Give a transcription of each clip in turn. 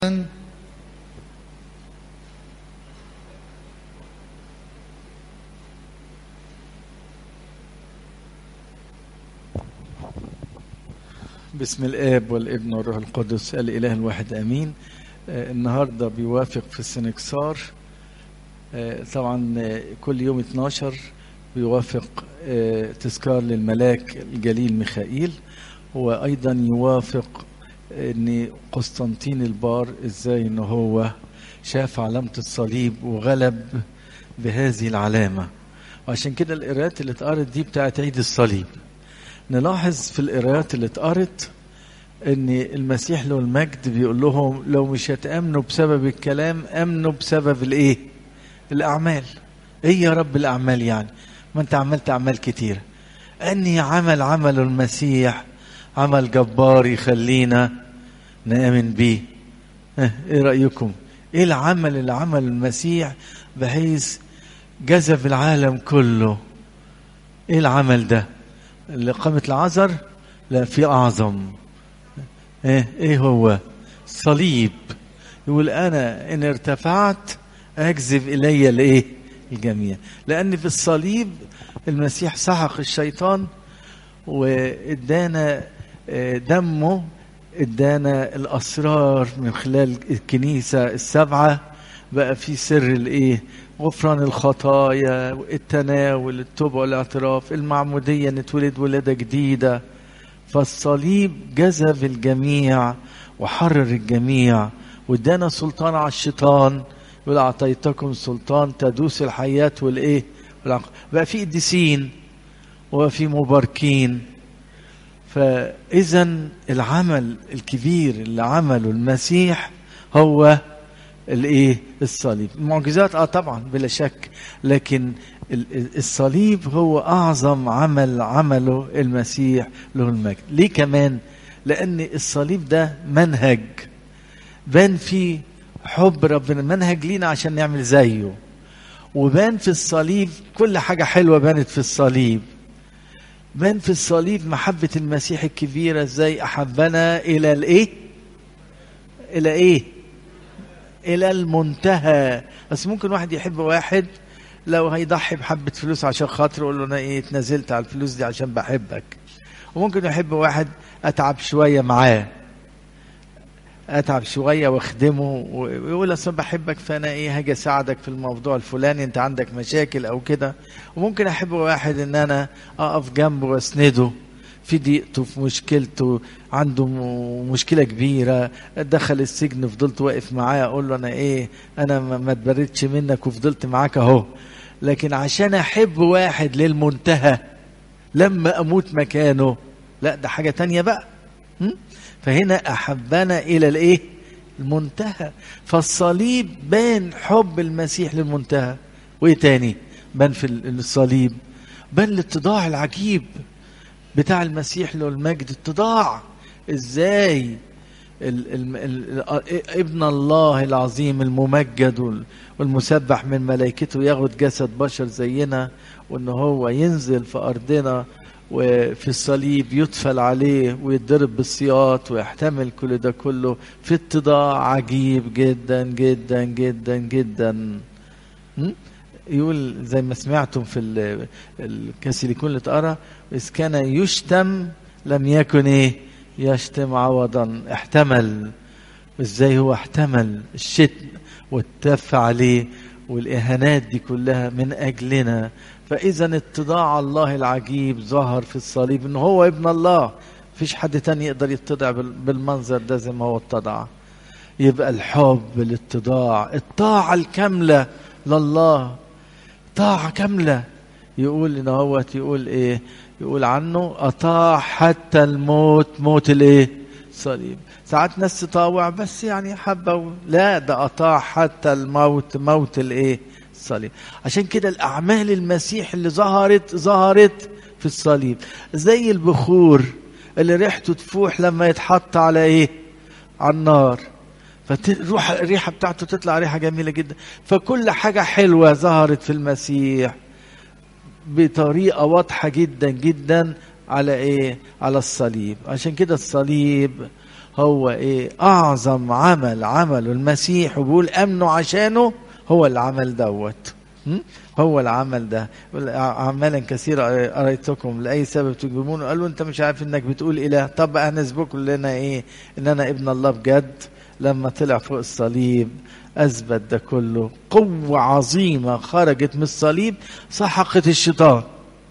بسم الاب والابن والروح القدس الاله الواحد امين آه، النهارده بيوافق في السنكسار آه، طبعا آه، كل يوم 12 بيوافق آه، تذكار للملاك الجليل ميخائيل وايضا يوافق ان قسطنطين البار ازاي ان هو شاف علامه الصليب وغلب بهذه العلامه وعشان كده القراءات اللي اتقرت دي بتاعت عيد الصليب نلاحظ في القراءات اللي اتقرت ان المسيح له المجد بيقول لهم لو مش هتامنوا بسبب الكلام امنوا بسبب الايه الاعمال ايه يا رب الاعمال يعني ما انت عملت اعمال كتير اني عمل عمل المسيح عمل جبار يخلينا نامن بيه اه، ايه رايكم ايه العمل اللي عمل المسيح بحيث جذب العالم كله ايه العمل ده اللي قامت العذر لا في اعظم ايه ايه هو صليب يقول انا ان ارتفعت اجذب الي الايه الجميع لان في الصليب المسيح سحق الشيطان وادانا آه، دمه ادانا الاسرار من خلال الكنيسه السبعه بقى في سر الايه غفران الخطايا التناول التوبه والاعتراف المعموديه نتولد ولاده جديده فالصليب جذب الجميع وحرر الجميع وادانا سلطان على الشيطان يقول اعطيتكم سلطان تدوس الحياه والايه والعق- بقى في قديسين وفي مباركين فاذا العمل الكبير اللي عمله المسيح هو الايه الصليب المعجزات اه طبعا بلا شك لكن ال- ال- الصليب هو اعظم عمل عمله المسيح له المجد ليه كمان لان الصليب ده منهج بان فيه حب ربنا منهج لينا عشان نعمل زيه وبان في الصليب كل حاجه حلوه بانت في الصليب بان في الصليب محبه المسيح الكبيره ازاي احبنا الى الايه الى ايه الى المنتهى بس ممكن واحد يحب واحد لو هيضحي بحبة فلوس عشان خاطر يقول له انا ايه اتنازلت على الفلوس دي عشان بحبك وممكن يحب واحد اتعب شوية معاه اتعب شويه واخدمه ويقول اصل بحبك فانا ايه هاجي اساعدك في الموضوع الفلاني انت عندك مشاكل او كده وممكن احب واحد ان انا اقف جنبه واسنده في ضيقته في مشكلته عنده م- مشكله كبيره دخل السجن فضلت واقف معاه اقول له انا ايه انا ما ما اتبردش منك وفضلت معاك اهو لكن عشان احب واحد للمنتهى لما اموت مكانه لا ده حاجه تانية بقى م? فهنا احبنا الى الايه المنتهى فالصليب بان حب المسيح للمنتهى وايه تاني بان في ال- الصليب بان الاتضاع العجيب بتاع المسيح له المجد اتضاع ازاي ال ال ال ابن الله العظيم الممجد وال- والمسبح من ملائكته ياخد جسد بشر زينا وان هو ينزل في ارضنا وفي الصليب يدفل عليه ويتضرب بالسياط ويحتمل كل ده كله في اتضاع عجيب جدا جدا جدا جدا م? يقول زي ما سمعتم في ال- الكاثوليكون اللي اتقرا اذ كان يشتم لم يكن ايه يشتم عوضا احتمل ازاي هو احتمل الشتم والتف عليه والاهانات دي كلها من اجلنا فاذا اتضاع الله العجيب ظهر في الصليب ان هو ابن الله مفيش حد تاني يقدر يتضع بال- بالمنظر ده زي ما هو اتضع يبقى الحب الاتضاع الطاعة الكاملة لله طاعة كاملة يقول ان هو يقول ايه يقول عنه اطاع حتى الموت موت الايه صليب ساعات ناس تطاوع بس يعني حبة و... لا ده اطاع حتى الموت موت الايه الصليب عشان كده الاعمال المسيح اللي ظهرت ظهرت في الصليب زي البخور اللي ريحته تفوح لما يتحط على ايه على النار فتروح الريحه بتاعته تطلع ريحه جميله جدا فكل حاجه حلوه ظهرت في المسيح بطريقه واضحه جدا جدا على ايه على الصليب عشان كده الصليب هو ايه اعظم عمل عمله المسيح وبيقول امنوا عشانه هو العمل دوت م? هو العمل ده اعمالا كثيره اريتكم لاي سبب تجرمون قالوا انت مش عارف انك بتقول اله طب هنثبت لنا ايه ان انا ابن الله بجد لما طلع فوق الصليب اثبت ده كله قوه عظيمه خرجت من الصليب سحقت الشيطان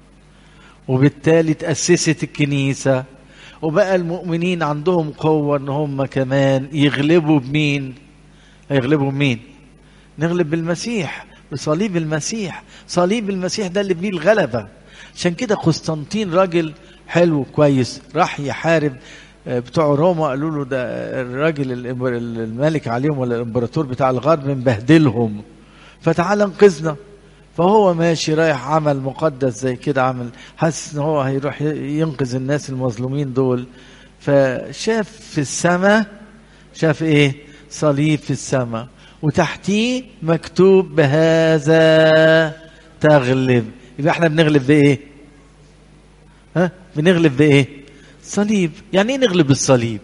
وبالتالي تاسست الكنيسه وبقى المؤمنين عندهم قوه ان هم كمان يغلبوا بمين هيغلبوا بمين نغلب بالمسيح بصليب المسيح صليب المسيح ده اللي بيه الغلبة عشان كده قسطنطين راجل حلو كويس راح يحارب بتوع روما قالوا له ده الراجل الملك عليهم ولا الامبراطور بتاع الغرب مبهدلهم فتعال انقذنا فهو ماشي رايح عمل مقدس زي كده عمل حاسس ان هو هيروح ينقذ الناس المظلومين دول فشاف في السماء شاف ايه صليب في السماء وتحتيه مكتوب بهذا تغلب يبقى احنا بنغلب بايه ها بنغلب بايه صليب يعني ايه نغلب بالصليب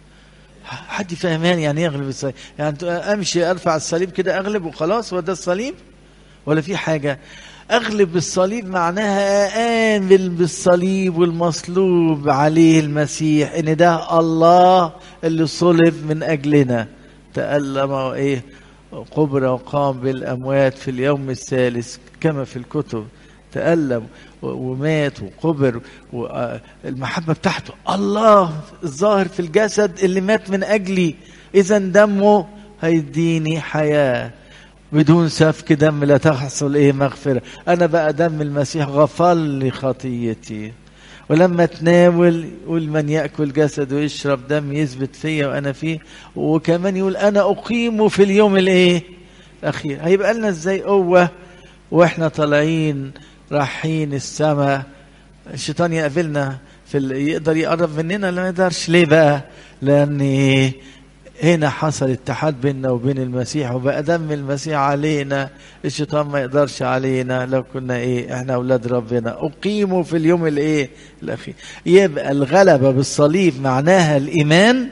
حد فاهمان يعني ايه اغلب الصليب يعني امشي ارفع الصليب كده اغلب وخلاص هو ده الصليب ولا في حاجه اغلب بالصليب معناها امن بالصليب والمصلوب عليه المسيح ان ده الله اللي صلب من اجلنا تألم ايه قبر وقام بالأموات في اليوم الثالث كما في الكتب تألم ومات وقبر والمحبة بتاعته الله الظاهر في الجسد اللي مات من أجلي إذا دمه هيديني حياة بدون سفك دم لا تحصل ايه مغفرة انا بقى دم المسيح غفر لي خطيتي ولما تناول يقول من ياكل جسد ويشرب دم يثبت فيا وانا فيه وكمان يقول انا اقيمه في اليوم الايه الاخير هيبقى لنا ازاي قوه واحنا طالعين رايحين السماء الشيطان يقابلنا في ال... يقدر يقرب مننا لا ما يقدرش ليه بقى لان هنا حصل اتحاد بيننا وبين المسيح وبقى دم المسيح علينا الشيطان ما يقدرش علينا لو كنا ايه احنا اولاد ربنا اقيموا في اليوم الايه الاخير يبقى الغلبه بالصليب معناها الايمان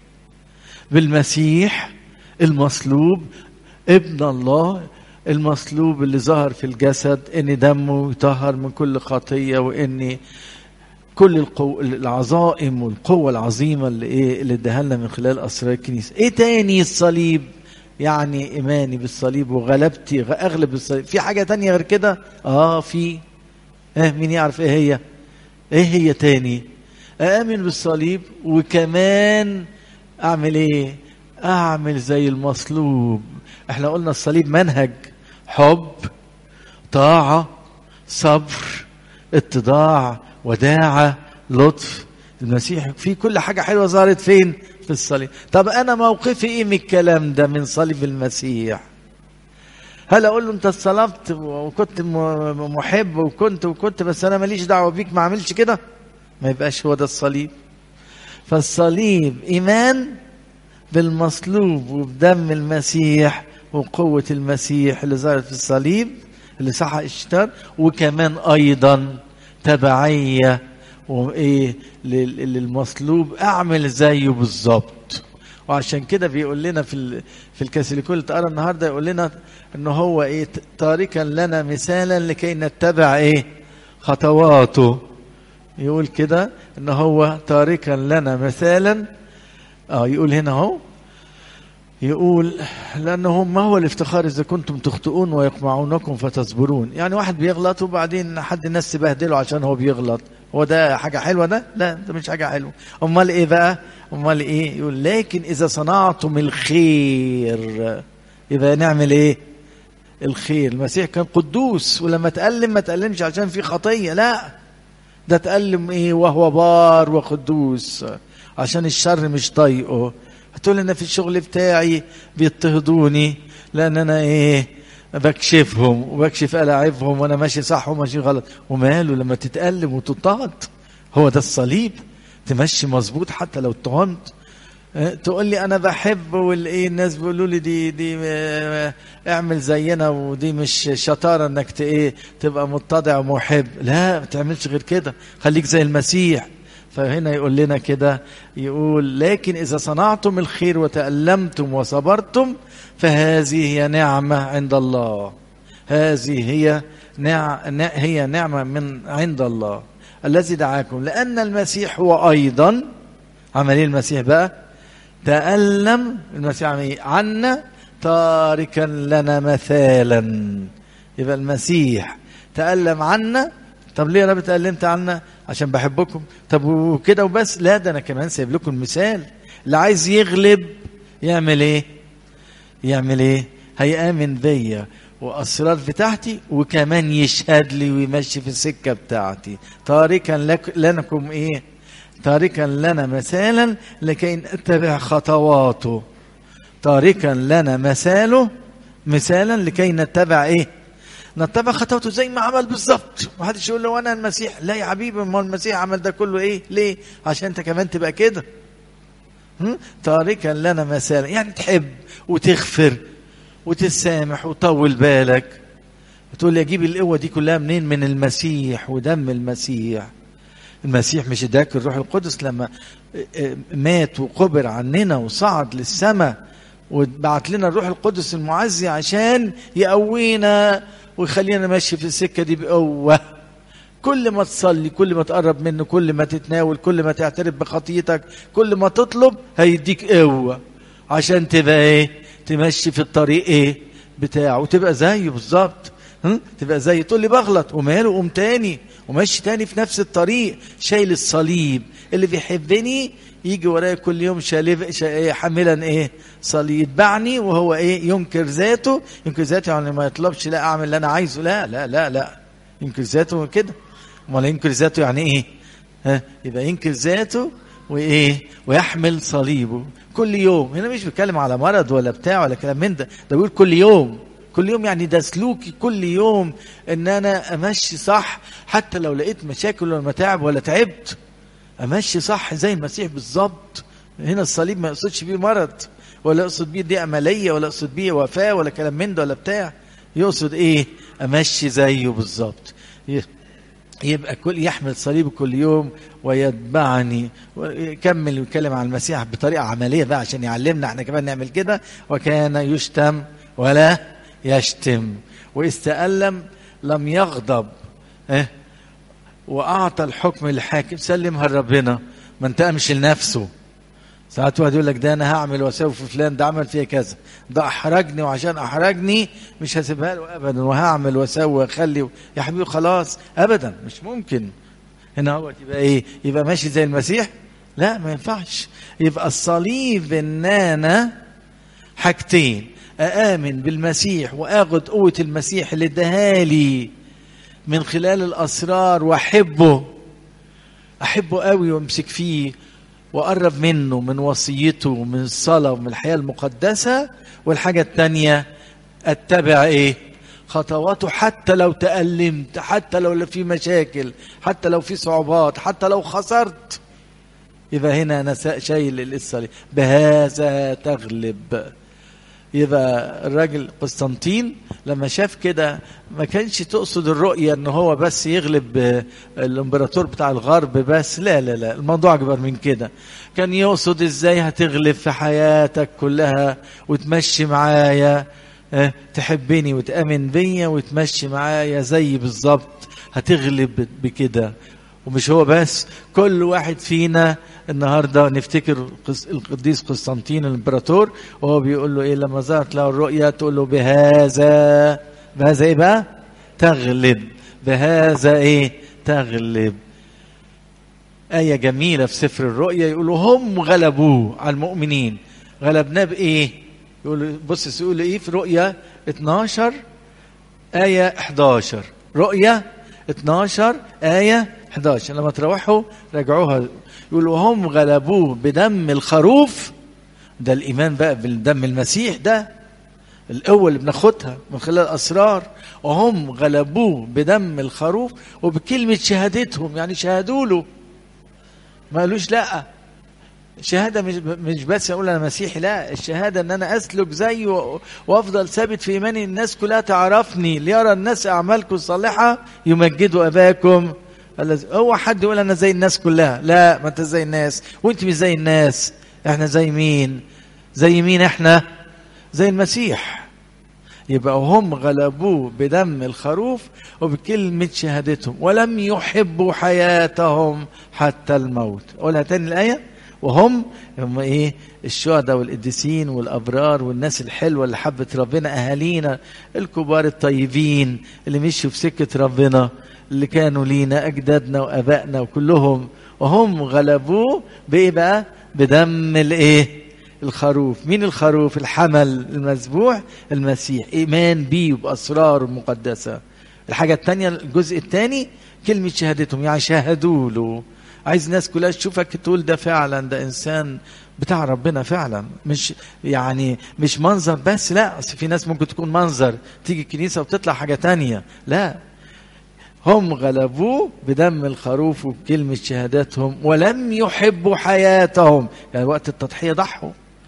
بالمسيح المصلوب ابن الله المصلوب اللي ظهر في الجسد ان دمه يطهر من كل خطيه وان كل القو... العظائم والقوة العظيمة اللي ايه اللي اداها لنا من خلال اسرار الكنيسة. ايه تاني الصليب؟ يعني ايماني بالصليب وغلبتي اغلب الصليب. في حاجة تانية غير كده؟ اه في. اه مين يعرف ايه هي؟ ايه هي تاني؟ آمن بالصليب وكمان اعمل ايه؟ اعمل زي المصلوب. احنا قلنا الصليب منهج حب طاعة صبر اتضاع وداعة لطف المسيح في كل حاجة حلوة ظهرت فين في الصليب طب أنا موقفي إيه من الكلام ده من صليب المسيح هل أقول له أنت صلبت وكنت محب وكنت وكنت بس أنا ماليش دعوة بيك ما عملش كده ما يبقاش هو ده الصليب فالصليب إيمان بالمصلوب وبدم المسيح وقوة المسيح اللي ظهرت في الصليب اللي سحق الشيطان وكمان أيضا تبعية وايه للمصلوب اعمل زيه بالظبط وعشان كده بيقول لنا في في الكاثوليكول اللي اتقرا النهارده يقول لنا ان هو ايه تاركا لنا مثالا لكي نتبع ايه خطواته يقول كده ان هو تاركا لنا مثالا اه يقول هنا اهو يقول لأنه ما هو الافتخار إذا كنتم تخطئون ويقمعونكم فتصبرون يعني واحد بيغلط وبعدين حد الناس تبهدله عشان هو بيغلط هو ده حاجة حلوة ده لا ده مش حاجة حلوة أمال إيه بقى أمال إيه يقول لكن إذا صنعتم الخير يبقى نعمل إيه الخير المسيح كان قدوس ولما تألم ما تألمش عشان في خطية لا ده تألم إيه وهو بار وقدوس عشان الشر مش طايقه هتقول انا في الشغل بتاعي بيضطهدوني لان انا ايه بكشفهم وبكشف الاعبهم وانا ماشي صح وماشي غلط وماله لما تتألم وتضطهد هو ده الصليب تمشي مظبوط حتى لو اتهمت تقول لي انا بحب والايه الناس بيقولوا لي دي دي اعمل زينا ودي مش شطاره انك ايه تبقى متضع ومحب لا ما تعملش غير كده خليك زي المسيح فهنا يقول لنا كده يقول لكن إذا صنعتم الخير وتألمتم وصبرتم فهذه هي نعمة عند الله هذه هي نع... هي نعمة من عند الله الذي دعاكم لأن المسيح هو أيضا عمل ايه المسيح بقى تألم المسيح عمل ايه عنا تاركا لنا مثالا يبقى المسيح تألم عنا طب ليه يا رب تألمت عنا عشان بحبكم طب وكده وبس لا ده انا كمان سايب لكم مثال اللي عايز يغلب يعمل ايه يعمل ايه هيآمن بيا واسرار بتاعتي وكمان يشهد لي ويمشي في السكه بتاعتي تاركا لك لنكم ايه تاركا لنا مثالا لكي نتبع خطواته تاركا لنا مثاله مثالا لكي نتبع ايه نتبع خطواته زي ما عمل بالظبط ما حدش يقول له انا المسيح لا يا حبيبي ما المسيح عمل ده كله ايه ليه عشان انت كمان تبقى كده تاركا لنا مثالا يعني تحب وتغفر وتسامح وطول بالك تقول لي اجيب القوه دي كلها منين من المسيح ودم المسيح المسيح مش اداك الروح القدس لما مات وقبر عننا وصعد للسماء وبعت لنا الروح القدس المعزي عشان يقوينا ويخلينا ماشي في السكه دي بقوه كل ما تصلي كل ما تقرب منه كل ما تتناول كل ما تعترف بخطيتك كل ما تطلب هيديك قوه عشان تبقى ايه تمشي في الطريق ايه بتاعه وتبقى زيه بالظبط تبقى زي تقول لي بغلط وماله قوم تاني وماشي تاني في نفس الطريق شايل الصليب اللي بيحبني يجي ورايا كل يوم شالف شا... حاملا ايه صليب يتبعني وهو ايه ينكر ذاته ينكر ذاته يعني ما يطلبش لا اعمل اللي انا عايزه لا لا لا لا ينكر ذاته كده امال ينكر ذاته يعني ايه ها يبقى ينكر ذاته وايه ويحمل صليبه كل يوم هنا مش بيتكلم على مرض ولا بتاع ولا كلام من ده ده بيقول كل يوم كل يوم يعني ده سلوكي كل يوم ان انا امشي صح حتى لو لقيت مشاكل ولا متاعب ولا تعبت امشي صح زي المسيح بالظبط هنا الصليب ما يقصدش بيه مرض ولا يقصد بيه دي عمليه ولا يقصد بيه وفاه ولا كلام من ده ولا بتاع يقصد ايه امشي زيه بالظبط يبقى كل يحمل صليب كل يوم ويتبعني ويكمل ويتكلم عن المسيح بطريقه عمليه بقى عشان يعلمنا احنا كمان نعمل كده وكان يشتم ولا يشتم واستألم لم يغضب اه واعطى الحكم للحاكم سلمها لربنا ما انتقمش لنفسه ساعات واحد يقول لك ده انا هعمل واسوي في فلان ده عمل فيها كذا ده احرجني وعشان احرجني مش هسيبها له ابدا وهعمل واسوي واخلي يا حبيبي خلاص ابدا مش ممكن هنا هو يبقى ايه يبقى ماشي زي المسيح لا ما ينفعش يبقى الصليب ان انا حاجتين أآمن بالمسيح وآخد قوة المسيح اللي اداهالي من خلال الأسرار وأحبه أحبه قوي وأمسك فيه وأقرب منه من وصيته من الصلاة ومن الحياة المقدسة والحاجة الثانية أتبع إيه خطواته حتى لو تألمت حتى لو في مشاكل حتى لو في صعوبات حتى لو خسرت يبقى هنا أنا شايل القصة بهذا تغلب يبقى الراجل قسطنطين لما شاف كده ما كانش تقصد الرؤية ان هو بس يغلب الامبراطور بتاع الغرب بس لا لا لا الموضوع اكبر من كده كان يقصد ازاي هتغلب في حياتك كلها وتمشي معايا تحبني وتأمن بيا وتمشي معايا زي بالظبط هتغلب بكده ومش هو بس كل واحد فينا النهارده نفتكر القديس قسطنطين الامبراطور وهو بيقول له ايه لما ظهرت له الرؤيا تقول له بهذا بهذا ايه بقى؟ تغلب بهذا ايه؟ تغلب آية جميلة في سفر الرؤيا يقولوا هم غلبوه على المؤمنين غلبناه بإيه؟ يقول بص يقول إيه في رؤيا 12 آية 11 رؤيا 12 آية 11 لما تروحوا راجعوها يقولوا هم غلبوه بدم الخروف ده الإيمان بقى بالدم المسيح ده القوة اللي بناخدها من خلال الأسرار وهم غلبوه بدم الخروف وبكلمة شهادتهم يعني شهدوا له ما قالوش لا شهادة مش مش بس أقول أنا مسيحي لا الشهادة إن أنا أسلك زيه وأفضل ثابت في إيماني الناس كلها تعرفني ليرى الناس أعمالكم الصالحة يمجدوا أباكم الذي هو حد يقول انا زي الناس كلها لا ما انت زي الناس وانت مش زي الناس احنا زي مين زي مين احنا زي المسيح يبقى هم غلبوه بدم الخروف وبكلمة شهادتهم ولم يحبوا حياتهم حتى الموت قولها تاني الآية وهم هم ايه الشهداء والقديسين والابرار والناس الحلوه اللي حبت ربنا اهالينا الكبار الطيبين اللي مشوا في سكه ربنا اللي كانوا لينا اجدادنا وابائنا وكلهم وهم غلبوه بايه بقى بدم الايه الخروف مين الخروف الحمل المذبوح المسيح ايمان بيه وباسراره المقدسه الحاجه الثانيه الجزء الثاني كلمه شهادتهم يعني شاهدوا له عايز الناس كلها تشوفك تقول ده فعلا ده انسان بتاع ربنا فعلا مش يعني مش منظر بس لا اصل في ناس ممكن تكون منظر تيجي الكنيسه وتطلع حاجه تانية لا هم غلبوه بدم الخروف وبكلمة شهاداتهم ولم يحبوا حياتهم يعني وقت التضحية ضحوا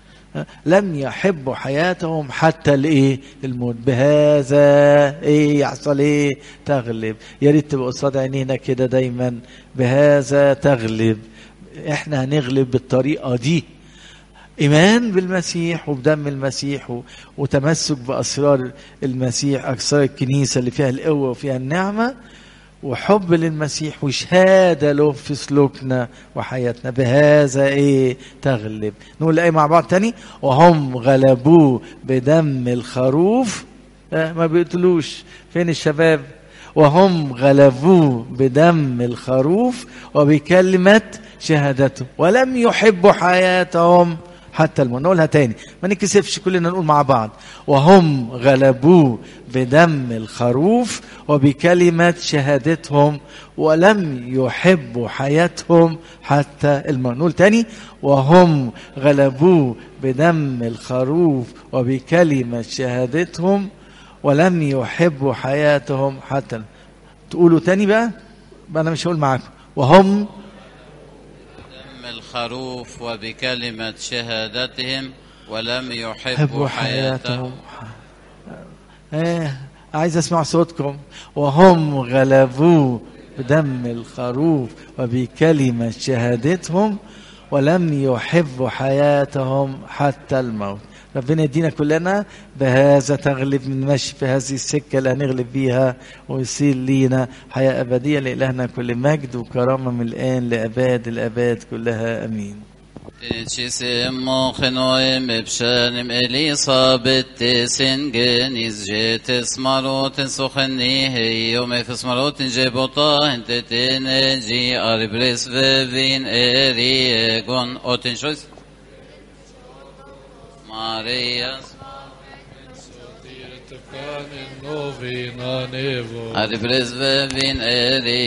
لم يحبوا حياتهم حتى الايه الموت بهذا ايه يحصل ايه تغلب يا ريت تبقى قصاد عينينا كده دايما بهذا تغلب احنا هنغلب بالطريقه دي ايمان بالمسيح وبدم المسيح وتمسك باسرار المسيح اسرار الكنيسه اللي فيها القوه وفيها النعمه وحب للمسيح وشهاده له في سلوكنا وحياتنا بهذا ايه تغلب نقول ايه مع بعض تاني وهم غلبوه بدم الخروف اه ما بيقتلوش فين الشباب وهم غلبوه بدم الخروف وبكلمة شهادته ولم يحبوا حياتهم حتى الموت نقولها تاني ما نكسفش كلنا نقول مع بعض وهم غلبوه بدم الخروف وبكلمة شهادتهم ولم يحبوا حياتهم حتى الموت نقول تاني وهم غلبوه بدم الخروف وبكلمة شهادتهم ولم يحبوا حياتهم حتى تقولوا تاني بقى انا مش هقول معاكم وهم دم الخروف وبكلمة شهادتهم ولم يحبوا يحبوا حياتهم ايه عايز اسمع صوتكم وهم غلبوه بدم الخروف وبكلمة شهادتهم ولم يحبوا حياتهم حتى الموت ربنا يدينا كلنا بهذا تغلب من مشي في هذه السكة اللي هنغلب بيها ويصير لينا حياة أبدية لإلهنا كل مجد وكرامة من الآن لأباد الأباد كلها أمين Tisim mochenoim ebshanim Elisabet tesingen izjetes maroten socheni heyom efes maroten jebota hentetin eji arbres vevin eri egon oten shois Marias Takanin novina nevo. arbres vevin eri